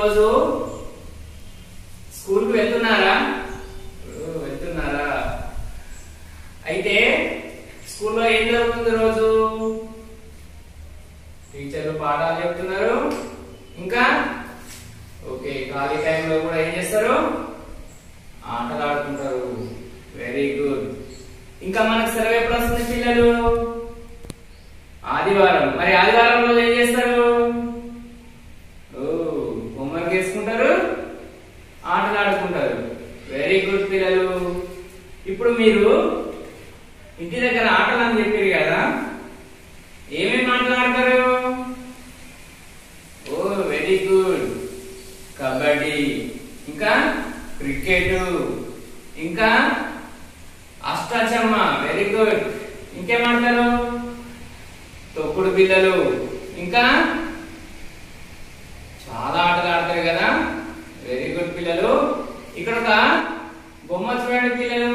ఈరోజు స్కూల్కి వెళ్తున్నారా ఓ, వెళ్తున్నారా అయితే స్కూల్లో ఏం జరుగుతుంది రోజు టీచర్లు పాఠాలు చెప్తున్నారు ఇంకా ఓకే ఖాళీ టైంలో కూడా ఏం చేస్తారు ఆటలు ఆడుకుంటారు వెరీ గుడ్ ఇంకా మనకు సెలవు ఎప్పుడు వస్తుంది పిల్లలు ఆదివారం మరి ఆదివారం రోజు ఏం చేస్తారు ఓ హోంవర్క్ చేసుకుంటారు ఆటలు ఆడుకుంటారు వెరీ గుడ్ పిల్లలు ఇప్పుడు మీరు ఇంటి దగ్గర ఆటలు అని చెప్పారు కదా ఏమేమి ఆటలు ఆడతారు ఓ వెరీ గుడ్ కబడ్డీ ఇంకా క్రికెట్ ఇంకా అష్టాచమ్మ వెరీ గుడ్ ఇంకేం ఆడతారు తొక్కుడు బిల్లలు ఇంకా చాలా ఆటలు ఆడతారు కదా వెరీ గుడ్ పిల్లలు ఇక్కడ ఒక బొమ్మ చూడండి పిల్లలు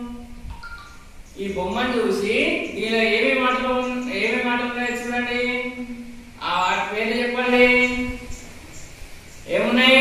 ఈ బొమ్మను చూసి దీనిలో ఏమేమి మాటలు ఉన్- ఏమేమి మాటలు ఉన్నాయో చూడండి ఆ వాటి పేర్లు చెప్పండి ఏమున్నాయి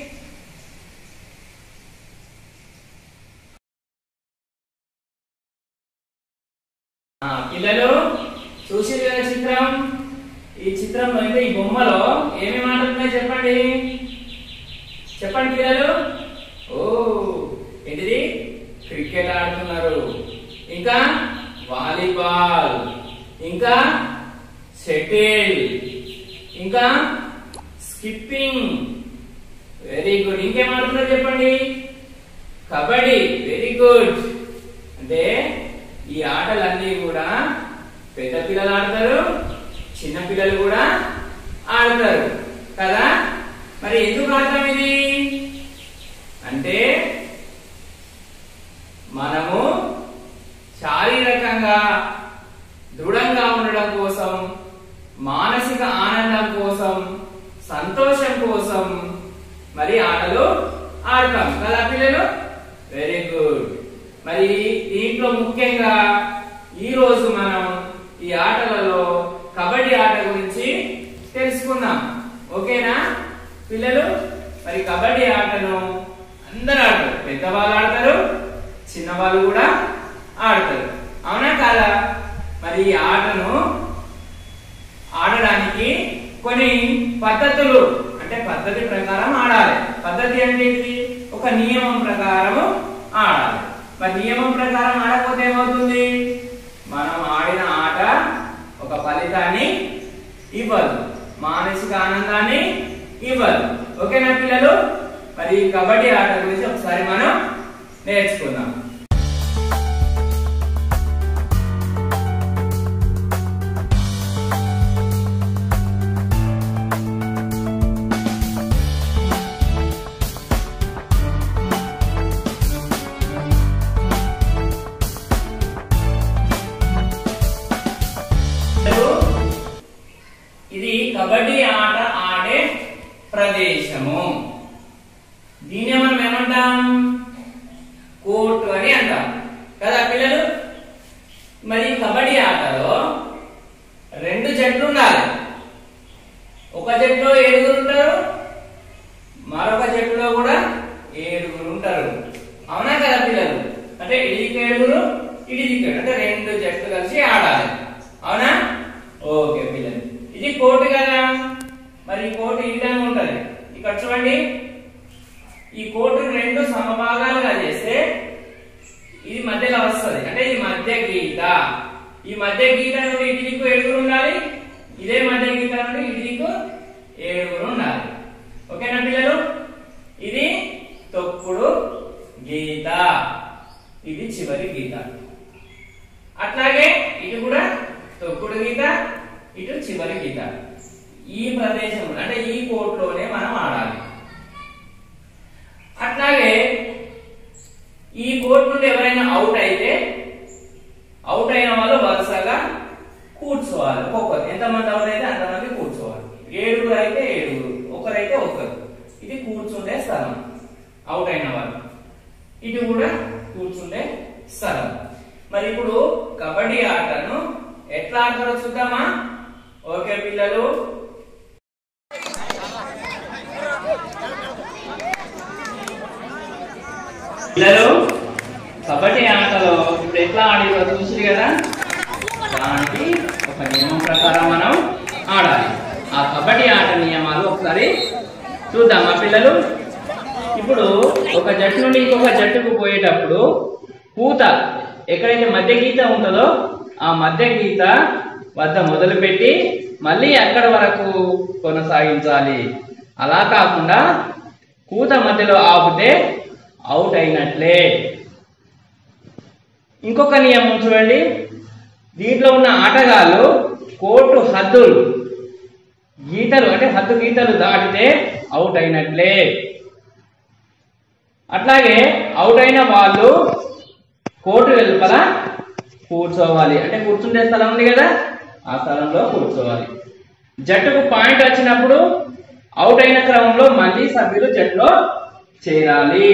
ఆ, పిల్లలు చూసి కదా చిత్రం ఈ చిత్రంలో అయితే ఈ బొమ్మలో ఏమేమి మాటలు ఉన్నాయో చెప్పండి చెప్పండి పిల్లలు ఓ ఏంటిది క్రికెట్ ఆడుతున్నారు ఇంకా వాలీబాల్ ఇంకా షటిల్ ఇంకా స్కిప్పింగ్ వెరీ గుడ్ ఇంకేం ఆడుతున్నారు చెప్పండి కబడ్డీ వెరీ గుడ్ అంటే ఈ ఆటలన్నీ కూడా పెద్ద పిల్లలు ఆడతారు చిన్న పిల్లలు కూడా ఆడతారు కదా మరి ఎందుకు ఆడతాం ఇది అంటే మనము శారీరకంగా దృఢంగా ఉండడం కోసం మానసిక ఆనందం కోసం సంతోషం కోసం మరి ఆటలు ఆడతాం కదా పిల్లలు వెరీ గుడ్ మరి దీంట్లో ముఖ్యంగా ఈ రోజు మనం ఈ ఆటలలో కబడ్డీ ఆట గురించి తెలుసుకుందాం ఓకేనా పిల్లలు మరి కబడ్డీ ఆటను అందరు ఆడతారు పెద్దవాళ్ళు ఆడతారు చిన్నవాళ్ళు కూడా ఆడతారు అవునా కాదా మరి ఈ ఆటను ఆడడానికి కొన్ని పద్ధతులు అంటే పద్ధతి ప్రకారం ఆడాలి పద్ధతి అంటే ఏంటి ఒక నియమం ప్రకారం ఆడాలి మరి నియమం ప్రకారం ఆడకపోతే ఏమవుతుంది మనం ఆడిన ఆట ఒక ఫలితాన్ని ఇవ్వదు మానసిక ఆనందాన్ని ఇవ్వదు ఓకేనా పిల్లలు మరి ఈ కబడ్డీ ఆట గురించి ఒకసారి మనం నేర్చుకుందాం ఇది కబడ్డీ ఆట ఆడే ప్రదేశము దీన్ని మనం ఏమంటాం కోర్టు అని అంటాం కదా పిల్లలు మరి కబడ్డీ ఆటలో రెండు జట్లు ఉండాలి ఒక జట్టులో ఏడుగురు ఉంటారు మరొక జట్టులో కూడా ఏడుగురు ఉంటారు అవునా కదా పిల్లలు అంటే ఇడికి ఏడుగురు ఇడికి ఏడుగురు. అంటే రెండు జట్లు కలిసి ఆడాలి అవునా ఓకే పిల్లలు ఇది కోర్టు కదా మరి ఈ కోర్టు ఈ విధంగా ఉంటది ఇక్కడ చూడండి ఈ కోర్టు రెండు సమభాగాలుగా చేస్తే ఇది మధ్యలో వస్తది అంటే ఇది మధ్య గీత ఈ మధ్య గీత నుండి ఇటు దిక్కు ఏడుగురు ఉండాలి ఇదే మధ్య గీత నుండి ఇటు దిక్కు ఏడుగురు ఉండాలి ఓకేనా పిల్లలు ఇది తొక్కుడు గీత ఇది చివరి గీత అట్లాగే ఇటు కూడా తొక్కుడు గీత ఇటు చివరి గీత ఈ ప్రదేశం అంటే ఈ కోర్టులోనే మనం ఆడాలి అట్లాగే ఈ కోర్టు నుండి ఎవరైనా అవుట్ అయితే అవుట్ అయిన వాళ్ళు వరుసగా కూర్చోవాలి ఒక్కొక్కరు ఎంతమంది అవుట్ అయితే అంతమంది కూర్చోవాలి ఏడుగురు అయితే ఏడుగురు ఒకరైతే ఒకరు ఇది కూర్చుండే స్థలం అవుట్ అయిన వాళ్ళు ఇటు కూడా కూర్చుండే స్థలం మరి ఇప్పుడు కబడ్డీ ఆటను ఎట్లా ఆడతారో చూద్దామా ఓకే పిల్లలు పిల్లలు కబడ్డీ ఆటలో ఇప్పుడు ఎట్లా ఆడేదో చూసి కదా దానికి ఒక నియమం ప్రకారం మనం ఆడాలి ఆ కబడ్డీ ఆట నియమాలు ఒకసారి చూద్దాం మా పిల్లలు ఇప్పుడు ఒక జట్టు నుండి ఇంకొక జట్టుకు పోయేటప్పుడు పూత ఎక్కడైతే మధ్య గీత ఉంటుందో ఆ మధ్య గీత వద్ద మొదలుపెట్టి మళ్ళీ అక్కడ వరకు కొనసాగించాలి అలా కాకుండా కూత మధ్యలో ఆపితే అవుట్ అయినట్లే ఇంకొక నియమం చూడండి దీంట్లో ఉన్న ఆటగాళ్ళు కోర్టు హద్దులు గీతలు అంటే హద్దు గీతలు దాటితే అవుట్ అయినట్లే అట్లాగే అవుట్ అయిన వాళ్ళు కోర్టు వెలుపల కూర్చోవాలి అంటే కూర్చుండే స్థలం ఉంది కదా ఆ స్థలంలో కూర్చోవాలి జట్టుకు పాయింట్ వచ్చినప్పుడు అవుట్ అయిన క్రమంలో మళ్ళీ సభ్యులు జట్టులో చేరాలి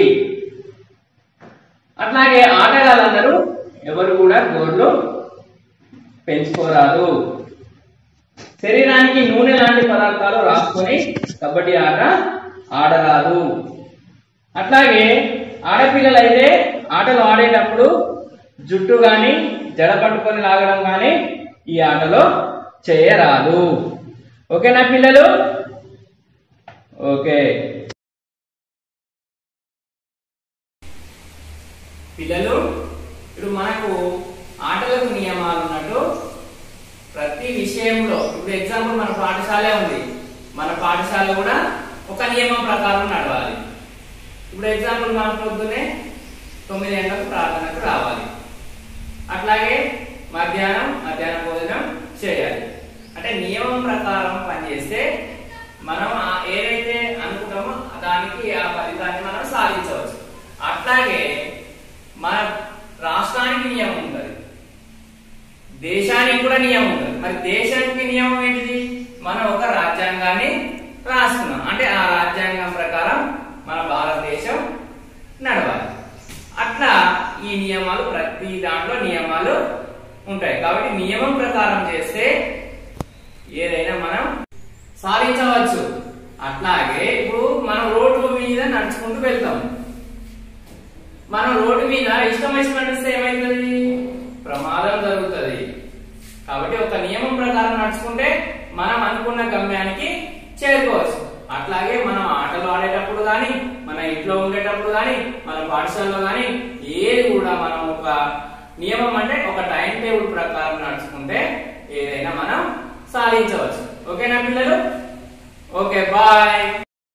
అట్లాగే ఆటగాళ్ళందరూ ఎవరు కూడా గోర్లు పెంచుకోరాదు శరీరానికి నూనె లాంటి పదార్థాలు రాసుకొని కబడ్డీ ఆట ఆడరాదు అట్లాగే ఆడపిల్లలైతే ఆటలు ఆడేటప్పుడు జుట్టు గాని జడ పట్టుకొని లాగడం గాని ఈ ఆటలో చేయరాదు ఓకేనా పిల్లలు ఓకే పిల్లలు ఇప్పుడు మనకు ఆటలకు నియమాలు ఉన్నట్టు ప్రతి విషయంలో ఇప్పుడు ఎగ్జాంపుల్ మన పాఠశాలే ఉంది మన పాఠశాల కూడా ఒక నియమం ప్రకారం నడవాలి ఇప్పుడు ఎగ్జాంపుల్ మనం పొద్దునే తొమ్మిది గంటలకు ప్రార్థనకు రావాలి అట్లాగే మధ్యాహ్నం మధ్యాహ్న భోజనం చేయాలి అంటే నియమం ప్రకారం పనిచేస్తే మనం ఆ- ఏదైతే అనుకుంటామో దానికి ఆ ఫలితాన్ని మనం సాధించవచ్చు అట్లాగే మన రాష్ట్రానికి నియమం ఉంటుంది దేశానికి కూడా నియమం ఉంటుంది మరి దేశానికి నియమం ఏంటిది మనం ఒక రాజ్యాంగాన్ని రాసుకున్నాం అంటే ఆ రాజ్యాంగం ప్రకారం మన భారతదేశం నడవాలి అట్లా ఈ నియమాలు ప్రతి దాంట్లో నియమాలు ఉంటాయి కాబట్టి నియమం ప్రకారం చేస్తే ఏదైనా మనం సాధించవచ్చు అట్లాగే ఇప్పుడు మనం రోడ్డు మీద నడుచుకుంటూ వెళ్తాం మనం రోడ్డు మీద ఇష్టం వచ్చిన నడిస్తే ఏమైతుంది ప్రమాదం జరుగుతుంది కాబట్టి ఒక నియమం ప్రకారం నడుచుకుంటే మనం అనుకున్న గమ్యానికి చేరుకోవచ్చు అట్లాగే మనం ఆటలు ఆడేటప్పుడు కానీ మన ఇంట్లో ఉండేటప్పుడు కానీ మన పాఠశాలలో కానీ ఏది కూడా మనం ఒక నియమం అంటే ఒక టైం టేబుల్ ప్రకారం నడుచుకుంటే ఏదైనా మనం సాధించవచ్చు ఓకేనా పిల్లలు okay bye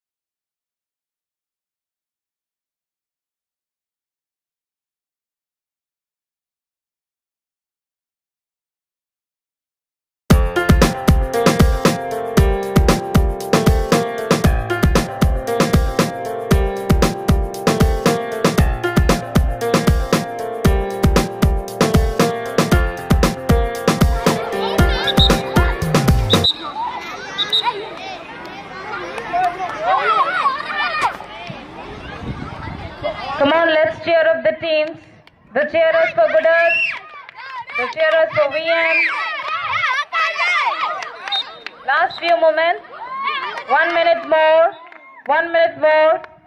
Come on, let's cheer up the teams. The cheerers for Buddhas, the cheerers for VM. Last few moments. One minute more. One minute more.